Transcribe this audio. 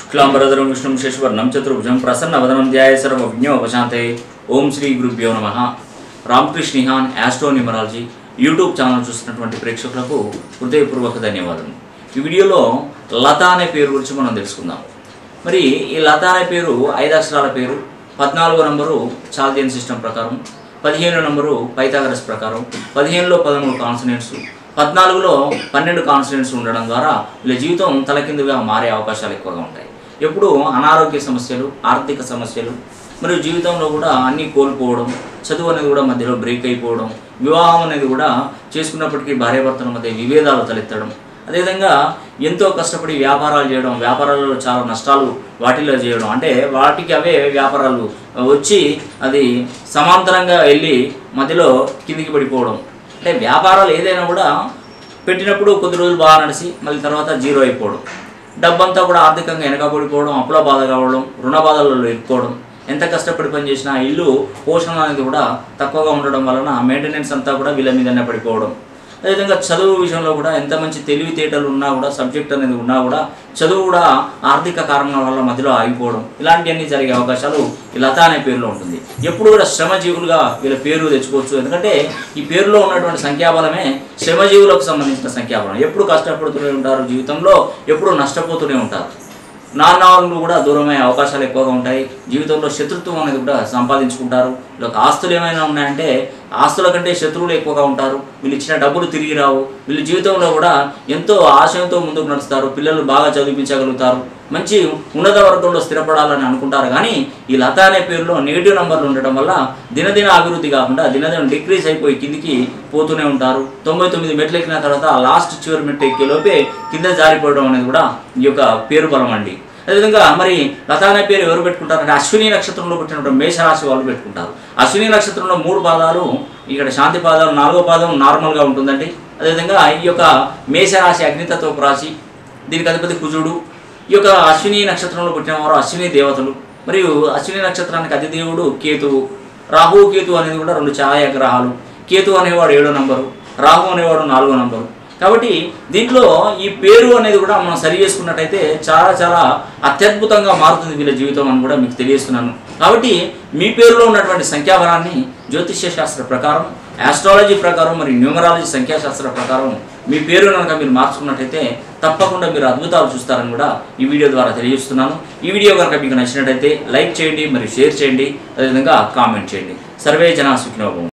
శుక్లాంబరధరం విష్ణుం శశివర్ణం చతుర్భుజం ప్రసన్నవదనం ధ్యాయ సర్వజ్ఞోపశాంతే ఓం శ్రీ గురుభ్యో నమ రామకృష్ణిహాన్ యాస్ట్రో న్యూమరాలజీ యూట్యూబ్ ఛానల్ చూస్తున్నటువంటి ప్రేక్షకులకు హృదయపూర్వక ధన్యవాదాలు ఈ వీడియోలో లత అనే పేరు గురించి మనం తెలుసుకుందాం మరి ఈ లత అనే పేరు ఐదు అక్షరాల పేరు పద్నాలుగో నంబరు చాల్దియన్ సిస్టమ్ ప్రకారం పదిహేను నంబరు పైథాగరస్ ప్రకారం పదిహేనులో పదమూడు కాన్సనెంట్స్ పద్నాలుగులో పన్నెండు కాన్స్టిట్యూన్స్ ఉండడం ద్వారా వీళ్ళ జీవితం తలకిందుగా మారే అవకాశాలు ఎక్కువగా ఉంటాయి ఎప్పుడు అనారోగ్య సమస్యలు ఆర్థిక సమస్యలు మరియు జీవితంలో కూడా అన్నీ కోల్పోవడం చదువు అనేది కూడా మధ్యలో బ్రేక్ అయిపోవడం వివాహం అనేది కూడా చేసుకున్నప్పటికీ భార్యాభర్తల మధ్య విభేదాలు తలెత్తడం అదేవిధంగా ఎంతో కష్టపడి వ్యాపారాలు చేయడం వ్యాపారాలలో చాలా నష్టాలు వాటిలో చేయడం అంటే వాటికి అవే వ్యాపారాలు వచ్చి అది సమాంతరంగా వెళ్ళి మధ్యలో కిందికి పడిపోవడం అంటే వ్యాపారాలు ఏదైనా కూడా పెట్టినప్పుడు కొద్ది రోజులు బాగా నడిచి మళ్ళీ తర్వాత జీరో అయిపోవడం డబ్బంతా కూడా ఆర్థికంగా వెనకబడిపోవడం అప్పుల బాధ కావడం రుణ బాధలలో ఇరుక్కోవడం ఎంత కష్టపడి పని చేసినా ఆ ఇల్లు పోషణ అనేది కూడా తక్కువగా ఉండడం వలన మెయింటెనెన్స్ అంతా కూడా వీళ్ళ మీదనే పడిపోవడం అదేవిధంగా చదువు విషయంలో కూడా ఎంత మంచి తెలివితేటలు ఉన్నా కూడా సబ్జెక్ట్ అనేది ఉన్నా కూడా చదువు కూడా ఆర్థిక కారణాల వల్ల మధ్యలో ఆగిపోవడం ఇలాంటివన్నీ జరిగే అవకాశాలు ఈ లత అనే పేరులో ఉంటుంది ఎప్పుడు కూడా శ్రమజీవులుగా వీళ్ళ పేరు తెచ్చుకోవచ్చు ఎందుకంటే ఈ పేరులో ఉన్నటువంటి సంఖ్యాబలమే శ్రమజీవులకు సంబంధించిన సంఖ్యాబలం ఎప్పుడు కష్టపడుతూనే ఉంటారు జీవితంలో ఎప్పుడు నష్టపోతూనే ఉంటారు నాన్నవాళ్ళు కూడా దూరమయ్యే అవకాశాలు ఎక్కువగా ఉంటాయి జీవితంలో శత్రుత్వం అనేది కూడా సంపాదించుకుంటారు వీళ్ళకి ఆస్తులు ఏమైనా ఉన్నాయంటే ఆస్తుల కంటే శత్రువులు ఎక్కువగా ఉంటారు వీళ్ళు ఇచ్చిన డబ్బులు తిరిగి రావు వీళ్ళు జీవితంలో కూడా ఎంతో ఆశయంతో ముందుకు నడుస్తారు పిల్లలు బాగా చదివించగలుగుతారు మంచి ఉన్నత వర్గంలో స్థిరపడాలని అనుకుంటారు కానీ ఈ లత అనే పేరులో నెగిటివ్ నెంబర్లు ఉండటం వల్ల దినదిన అభివృద్ధి కాకుండా దినదిన డిక్రీజ్ అయిపోయి కిందికి పోతూనే ఉంటారు తొంభై తొమ్మిది మెట్లు ఎక్కిన తర్వాత ఆ లాస్ట్ చివరి మెట్లు ఎక్కే లోపే కింద జారిపోవడం అనేది కూడా ఈ యొక్క పేరు బలం అండి అదేవిధంగా మరి లత అనే పేరు ఎవరు పెట్టుకుంటారంటే అశ్విని నక్షత్రంలో పుట్టినటువంటి మేషరాశి వాళ్ళు పెట్టుకుంటారు అశ్విని నక్షత్రంలో మూడు పాదాలు ఇక్కడ శాంతి పాదాలు నాలుగో పాదం నార్మల్గా ఉంటుందండి అదేవిధంగా ఈ యొక్క మేషరాశి అగ్నితత్వపు రాశి దీనికి అధిపతి కుజుడు ఈ యొక్క అశ్విని నక్షత్రంలో పుట్టిన వారు అశ్విని దేవతలు మరియు అశ్విని నక్షత్రానికి అధిదేవుడు కేతువు రాహు కేతు అనేది కూడా రెండు ఛాయ గ్రహాలు కేతు అనేవాడు ఏడో నంబరు రాహు అనేవాడు నాలుగో నంబరు కాబట్టి దీంట్లో ఈ పేరు అనేది కూడా మనం సరి చేసుకున్నట్టయితే చాలా చాలా అత్యద్భుతంగా మారుతుంది వీళ్ళ జీవితం అని కూడా మీకు తెలియజేస్తున్నాను కాబట్టి మీ పేరులో ఉన్నటువంటి సంఖ్యాబలాన్ని జ్యోతిష్య శాస్త్ర ప్రకారం ఆస్ట్రాలజీ ప్రకారం మరియు న్యూమరాలజీ సంఖ్యాశాస్త్ర ప్రకారం మీ పేరు కనుక మీరు మార్చుకున్నట్టయితే తప్పకుండా మీరు అద్భుతాలు చూస్తారని కూడా ఈ వీడియో ద్వారా తెలియజేస్తున్నాను ఈ వీడియో కనుక మీకు నచ్చినట్టయితే లైక్ చేయండి మరియు షేర్ చేయండి అదేవిధంగా కామెంట్ చేయండి సర్వే జనా సుఖినోభవం